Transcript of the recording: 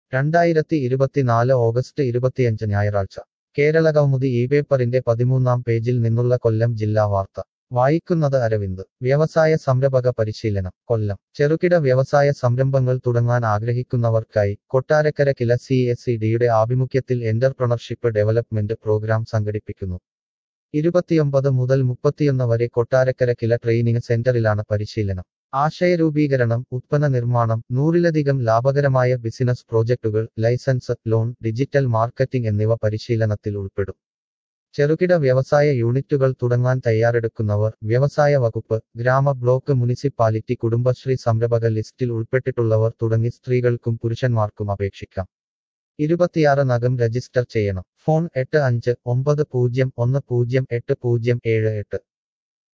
രണ്ടായിരത്തി ഇരുപത്തിനാല് ഓഗസ്റ്റ് ഇരുപത്തിയഞ്ച് ഞായറാഴ്ച കേരള കൗമുദി ഈ പേപ്പറിന്റെ പതിമൂന്നാം പേജിൽ നിന്നുള്ള കൊല്ലം ജില്ലാ വാർത്ത വായിക്കുന്നത് അരവിന്ദ് വ്യവസായ സംരംഭക പരിശീലനം കൊല്ലം ചെറുകിട വ്യവസായ സംരംഭങ്ങൾ തുടങ്ങാൻ ആഗ്രഹിക്കുന്നവർക്കായി Kottarakkara KILA C S E ഡിയുടെ ആഭിമുഖ്യത്തിൽ എന്റർപ്രണർഷിപ്പ് ഡെവലപ്മെന്റ് പ്രോഗ്രാം സംഘടിപ്പിക്കുന്നു ഇരുപത്തിയൊമ്പത് മുതൽ മുപ്പത്തിയൊന്ന് വരെ കൊട്ടാരക്കര കില ട്രെയിനിങ് സെന്ററിലാണ് പരിശീലനം ആശയരൂപീകരണം ഉത്പന്ന നിർമ്മാണം നൂറിലധികം ലാഭകരമായ ബിസിനസ് പ്രോജക്ടുകൾ ലൈസൻസ് ലോൺ ഡിജിറ്റൽ മാർക്കറ്റിംഗ് എന്നിവ പരിശീലനത്തിൽ ഉൾപ്പെടും ചെറുകിട വ്യവസായ യൂണിറ്റുകൾ തുടങ്ങാൻ തയ്യാറെടുക്കുന്നവർ വ്യവസായ വകുപ്പ് ഗ്രാമ ബ്ലോക്ക് മുനിസിപ്പാലിറ്റി കുടുംബശ്രീ സംരംഭക ലിസ്റ്റിൽ ഉൾപ്പെട്ടിട്ടുള്ളവർ തുടങ്ങി സ്ത്രീകൾക്കും പുരുഷന്മാർക്കും അപേക്ഷിക്കാം ഇരുപത്തിയാറ് നകം രജിസ്റ്റർ ചെയ്യണം ഫോൺ എട്ട് അഞ്ച് ഒമ്പത് പൂജ്യം ഒന്ന് പൂജ്യം എട്ട് പൂജ്യം ഏഴ് എട്ട്